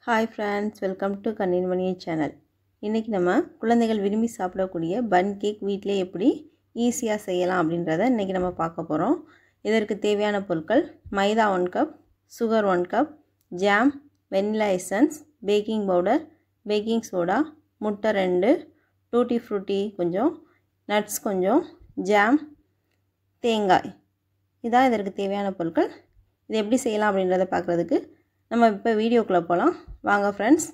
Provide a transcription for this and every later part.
hi friends welcome to Kanninmani channel இன்றைக்கி நம்ம குழந்தைகள் விரும்பி சாப்பிடக்கூடிய பன் கேக் வீட்டிலே எப்படி ஈஸியாக செய்யலாம் அப்படின்றத இன்றைக்கி நம்ம பார்க்க போகிறோம் இதற்கு தேவையான பொருட்கள் maida one cup sugar one cup jam vanilla essence baking powder baking soda முட்டை ரெண்டு டூட்டி ஃப்ரூட்டி கொஞ்சம் நட்ஸ் கொஞ்சம் ஜாம் தேங்காய் இதான் இதற்கு தேவையான பொருட்கள் இது எப்படி செய்யலாம் அப்படின்றத பார்க்குறதுக்கு நம்ம இப்போ வீடியோக்குள்ளே போகலாம் வாங்க ஃப்ரெண்ட்ஸ்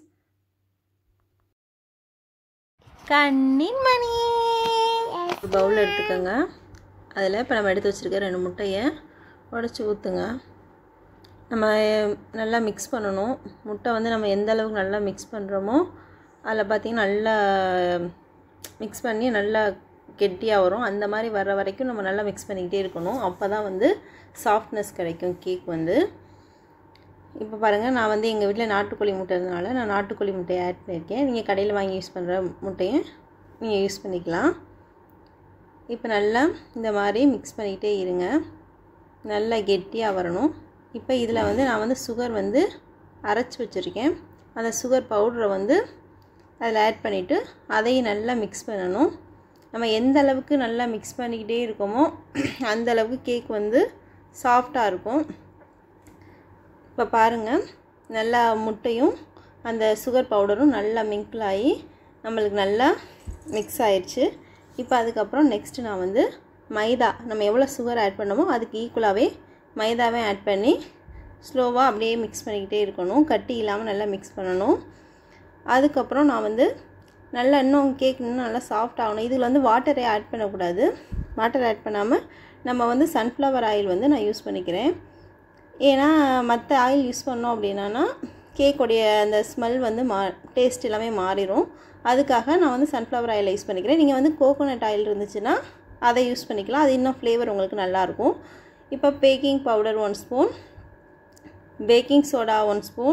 கண்ணின் மணி ஒரு பவுல் எடுத்துக்கோங்க அதில் இப்போ நம்ம எடுத்து வச்சுருக்க ரெண்டு முட்டையை உடச்சி ஊற்றுங்க நம்ம நல்லா மிக்ஸ் பண்ணணும் முட்டை வந்து நம்ம எந்த அளவுக்கு நல்லா மிக்ஸ் பண்ணுறோமோ அதில் பார்த்திங்கன்னா நல்லா மிக்ஸ் பண்ணி நல்லா கெட்டியாக வரும் அந்த மாதிரி வர்ற வரைக்கும் நம்ம நல்லா மிக்ஸ் பண்ணிக்கிட்டே இருக்கணும் அப்போ தான் வந்து சாஃப்ட்னஸ் கிடைக்கும் கேக் வந்து இப்போ பாருங்கள் நான் வந்து எங்கள் வீட்டில் நாட்டுக்கோழி முட்டை இருந்தனால நான் நாட்டுக்கோழி முட்டையை ஆட் பண்ணியிருக்கேன் நீங்கள் கடையில் வாங்கி யூஸ் பண்ணுற முட்டையை நீங்கள் யூஸ் பண்ணிக்கலாம் இப்போ நல்லா இந்த மாதிரி மிக்ஸ் பண்ணிக்கிட்டே இருங்க நல்லா கெட்டியாக வரணும் இப்போ இதில் வந்து நான் வந்து சுகர் வந்து அரைச்சி வச்சுருக்கேன் அந்த சுகர் பவுடரை வந்து அதில் ஆட் பண்ணிவிட்டு அதையும் நல்லா மிக்ஸ் பண்ணணும் நம்ம எந்த அளவுக்கு நல்லா மிக்ஸ் பண்ணிக்கிட்டே இருக்கோமோ அந்த அளவுக்கு கேக் வந்து சாஃப்டாக இருக்கும் இப்போ பாருங்கள் நல்லா முட்டையும் அந்த சுகர் பவுடரும் நல்லா மிங்கிள் ஆகி நம்மளுக்கு நல்லா மிக்ஸ் ஆயிடுச்சு இப்போ அதுக்கப்புறம் நெக்ஸ்ட்டு நான் வந்து மைதா நம்ம எவ்வளோ சுகர் ஆட் பண்ணமோ அதுக்கு ஈக்குவலாகவே மைதாவே ஆட் பண்ணி ஸ்லோவாக அப்படியே மிக்ஸ் பண்ணிக்கிட்டே இருக்கணும் கட்டி இல்லாமல் நல்லா மிக்ஸ் பண்ணணும் அதுக்கப்புறம் நான் வந்து நல்லா இன்னும் கேக் இன்னும் நல்லா சாஃப்ட் ஆகணும் இதில் வந்து வாட்டரை ஆட் பண்ணக்கூடாது வாட்டர் ஆட் பண்ணாமல் நம்ம வந்து சன்ஃப்ளவர் ஆயில் வந்து நான் யூஸ் பண்ணிக்கிறேன் ஏன்னா மற்ற ஆயில் யூஸ் பண்ணோம் அப்படின்னா கேக்குடைய அந்த ஸ்மெல் வந்து மா டேஸ்ட் எல்லாமே மாறிடும் அதுக்காக நான் வந்து சன்ஃப்ளவர் ஆயில் யூஸ் பண்ணிக்கிறேன் நீங்கள் வந்து கோகோனட் ஆயில் இருந்துச்சுன்னா அதை யூஸ் பண்ணிக்கலாம் அது இன்னும் ஃப்ளேவர் உங்களுக்கு நல்லாயிருக்கும் இப்போ baking powder one spoon baking soda one spoon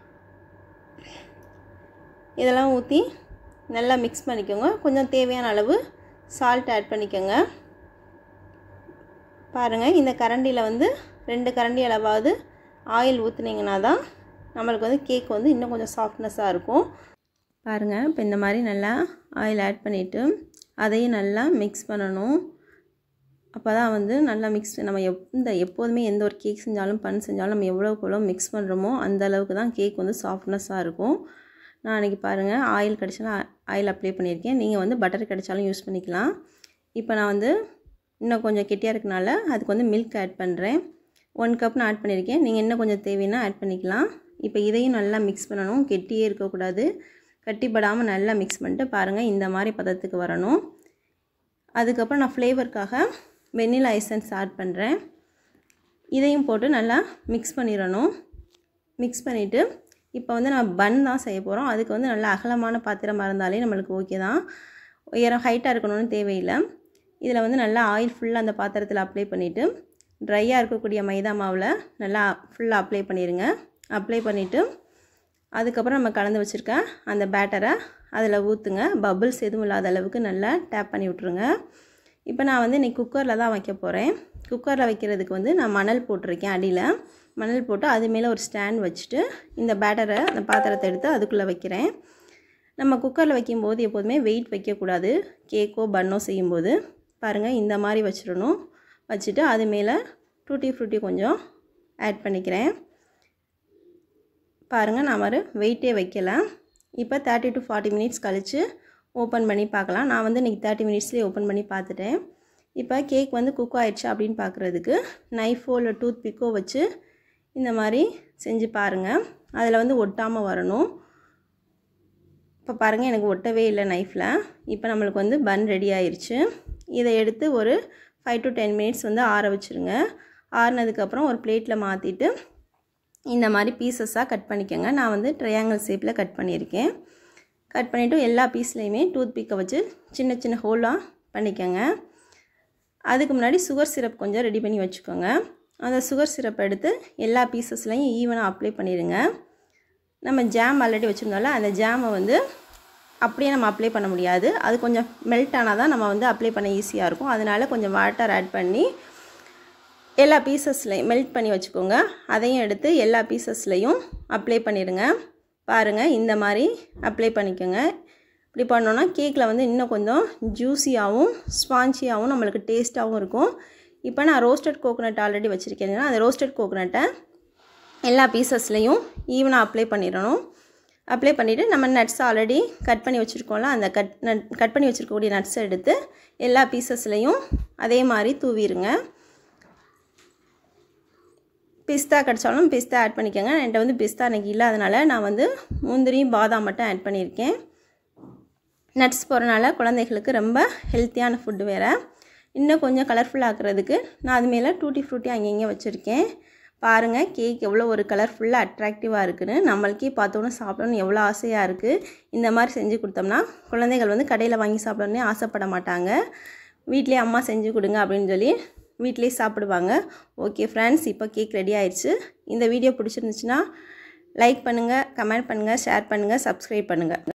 இதெல்லாம் ஊற்றி நல்லா மிக்ஸ் பண்ணிக்கோங்க கொஞ்சம் தேவையான அளவு சால்ட் ஆட் பண்ணிக்கோங்க பாருங்கள் இந்த கரண்டியில் வந்து ரெண்டு கரண்டி அளவாவது ஆயில் ஊற்றுனீங்கன்னா தான் நம்மளுக்கு வந்து கேக் வந்து இன்னும் கொஞ்சம் சாஃப்ட்னஸாக இருக்கும் பாருங்கள் இப்போ இந்த மாதிரி நல்லா ஆயில் ஆட் பண்ணிவிட்டு அதையும் நல்லா மிக்ஸ் பண்ணணும் அப்போ தான் வந்து நல்லா மிக்ஸ் நம்ம எப் இந்த எப்போதுமே எந்த ஒரு கேக் செஞ்சாலும் பன் செஞ்சாலும் நம்ம எவ்வளோக்கு எவ்வளோ மிக்ஸ் பண்ணுறோமோ அந்த அளவுக்கு தான் கேக் வந்து சாஃப்ட்னஸாக இருக்கும் நான் அன்றைக்கி பாருங்கள் ஆயில் கிடச்சாலும் ஆயில் அப்ளை பண்ணியிருக்கேன் நீங்கள் வந்து பட்டர் கிடச்சாலும் யூஸ் பண்ணிக்கலாம் இப்போ நான் வந்து இன்னும் கொஞ்சம் கெட்டியாக இருக்கனால அதுக்கு வந்து மில்க் ஆட் பண்ணுறேன் ஒன் கப் நான் ஆட் பண்ணியிருக்கேன் நீங்கள் இன்னும் கொஞ்சம் தேவைன்னா ஆட் பண்ணிக்கலாம் இப்போ இதையும் நல்லா மிக்ஸ் பண்ணணும் கெட்டியே இருக்கக்கூடாது கட்டிப்படாமல் நல்லா மிக்ஸ் பண்ணிட்டு பாருங்கள் இந்த மாதிரி பதத்துக்கு வரணும் அதுக்கப்புறம் நான் ஃப்ளேவருக்காக வெண்ணிலா எசன்ஸ் ஆட் பண்ணுறேன் இதையும் போட்டு நல்லா மிக்ஸ் பண்ணிடணும் மிக்ஸ் பண்ணிவிட்டு இப்போ வந்து நான் பன் தான் செய்ய போகிறோம் அதுக்கு வந்து நல்லா அகலமான பாத்திரமாக இருந்தாலே நம்மளுக்கு ஓகே தான் உயரம் ஹைட்டாக இருக்கணும்னு தேவையில்லை இதில் வந்து நல்லா ஆயில் ஃபுல்லாக அந்த பாத்திரத்தில் அப்ளை பண்ணிவிட்டு ட்ரையாக இருக்கக்கூடிய மைதா மாவில் நல்லா ஃபுல்லாக அப்ளை பண்ணிடுங்க அப்ளை பண்ணிவிட்டு அதுக்கப்புறம் நம்ம கலந்து வச்சுருக்க அந்த பேட்டரை அதில் ஊற்றுங்க பபுள்ஸ் எதுவும் இல்லாத அளவுக்கு நல்லா டேப் பண்ணி விட்ருங்க இப்போ நான் வந்து இன்றைக்கி குக்கரில் தான் வைக்க போகிறேன் குக்கரில் வைக்கிறதுக்கு வந்து நான் மணல் போட்டிருக்கேன் அடியில் மணல் போட்டு அது மேலே ஒரு ஸ்டாண்ட் வச்சுட்டு இந்த பேட்டரை அந்த பாத்திரத்தை எடுத்து அதுக்குள்ளே வைக்கிறேன் நம்ம குக்கரில் வைக்கும்போது எப்போதுமே வெயிட் வைக்கக்கூடாது கேக்கோ பன்னோ செய்யும்போது பாருங்கள் இந்த மாதிரி வச்சிடணும் வச்சுட்டு அது மேலே டூட்டி ஃப்ரூட்டி கொஞ்சம் ஆட் பண்ணிக்கிறேன் பாருங்கள் நான் ஒரு வெயிட்டே வைக்கல இப்போ தேர்ட்டி டு ஃபார்ட்டி மினிட்ஸ் கழித்து ஓப்பன் பண்ணி பார்க்கலாம் நான் வந்து இன்றைக்கி தேர்ட்டி மினிட்ஸ்லேயே ஓப்பன் பண்ணி பார்த்துட்டேன் இப்போ கேக் வந்து குக் ஆகிடுச்சு அப்படின்னு பார்க்குறதுக்கு நைஃபோ இல்லை டூத் பிக்கோ வச்சு இந்த மாதிரி செஞ்சு பாருங்கள் அதில் வந்து ஒட்டாமல் வரணும் இப்போ பாருங்கள் எனக்கு ஒட்டவே இல்லை நைஃப்பில் இப்போ நம்மளுக்கு வந்து பன் ரெடி ஆயிடுச்சு இதை எடுத்து ஒரு ஃபைவ் டு டென் மினிட்ஸ் வந்து ஆற வச்சுருங்க ஆறுனதுக்கப்புறம் ஒரு பிளேட்டில் மாற்றிட்டு இந்த மாதிரி பீசஸாக கட் பண்ணிக்கோங்க நான் வந்து ட்ரையாங்கிள் ஷேப்பில் கட் பண்ணியிருக்கேன் கட் பண்ணிவிட்டு எல்லா பீஸ்லேயுமே டூத் பிக்கை வச்சு சின்ன சின்ன ஹோலாக பண்ணிக்கோங்க அதுக்கு முன்னாடி சுகர் சிரப் கொஞ்சம் ரெடி பண்ணி வச்சுக்கோங்க அந்த சுகர் சிரப் எடுத்து எல்லா பீசஸ்லையும் ஈவனாக அப்ளை பண்ணிடுங்க நம்ம ஜாம் ஆல்ரெடி வச்சுருந்தோம்ல அந்த ஜாமை வந்து அப்படியே நம்ம அப்ளை பண்ண முடியாது அது கொஞ்சம் மெல்ட் ஆனால் தான் நம்ம வந்து அப்ளை பண்ண ஈஸியாக இருக்கும் அதனால் கொஞ்சம் வாட்டர் ஆட் பண்ணி எல்லா பீசஸ்லையும் மெல்ட் பண்ணி வச்சுக்கோங்க அதையும் எடுத்து எல்லா பீசஸ்லையும் அப்ளை பண்ணிடுங்க பாருங்கள் இந்த மாதிரி அப்ளை பண்ணிக்கோங்க இப்படி பண்ணோன்னா கேக்கில் வந்து இன்னும் கொஞ்சம் ஜூஸியாகவும் ஸ்பான்ச்சியாகவும் நம்மளுக்கு டேஸ்ட்டாகவும் இருக்கும் இப்போ நான் ரோஸ்டட் கோகோனட் ஆல்ரெடி வச்சுருக்கேன்னா அந்த ரோஸ்டட் கோகோனட்டை எல்லா பீசஸ்லேயும் ஈவனாக அப்ளை பண்ணிடணும் அப்ளை பண்ணிவிட்டு நம்ம நட்ஸ் ஆல்ரெடி கட் பண்ணி வச்சுருக்கோம்ல அந்த கட் நட் கட் பண்ணி வச்சுருக்கக்கூடிய நட்ஸை எடுத்து எல்லா பீசஸ்லேயும் அதே மாதிரி தூவிடுங்க பிஸ்தா கிடச்சாலும் பிஸ்தா ஆட் பண்ணிக்கோங்க என்கிட்ட வந்து பிஸ்தா எனக்கு இல்லாதனால நான் வந்து முந்திரியும் பாதாம் மட்டும் ஆட் பண்ணியிருக்கேன் நட்ஸ் போகிறனால குழந்தைகளுக்கு ரொம்ப ஹெல்த்தியான ஃபுட்டு வேறு இன்னும் கொஞ்சம் கலர்ஃபுல் ஆக்குறதுக்கு நான் அது மேலே டூட்டி ஃப்ரூட்டி அங்கங்கே வச்சுருக்கேன் பாருங்கள் கேக் எவ்வளோ ஒரு கலர்ஃபுல்லாக அட்ராக்டிவாக இருக்குன்னு நம்மளுக்கே பார்த்தோன்னே சாப்பிடணும்னு எவ்வளோ ஆசையாக இருக்குது இந்த மாதிரி செஞ்சு கொடுத்தோம்னா குழந்தைகள் வந்து கடையில் வாங்கி சாப்பிடணுன்னே ஆசைப்பட மாட்டாங்க வீட்லேயே அம்மா செஞ்சு கொடுங்க அப்படின்னு சொல்லி வீட்லேயே சாப்பிடுவாங்க ஓகே ஃப்ரெண்ட்ஸ் இப்போ கேக் ரெடி ஆயிடுச்சு இந்த வீடியோ பிடிச்சிருந்துச்சுன்னா லைக் பண்ணுங்கள் கமெண்ட் பண்ணுங்கள் ஷேர் பண்ணுங்கள் சப்ஸ்கிரைப் பண்ணுங்கள்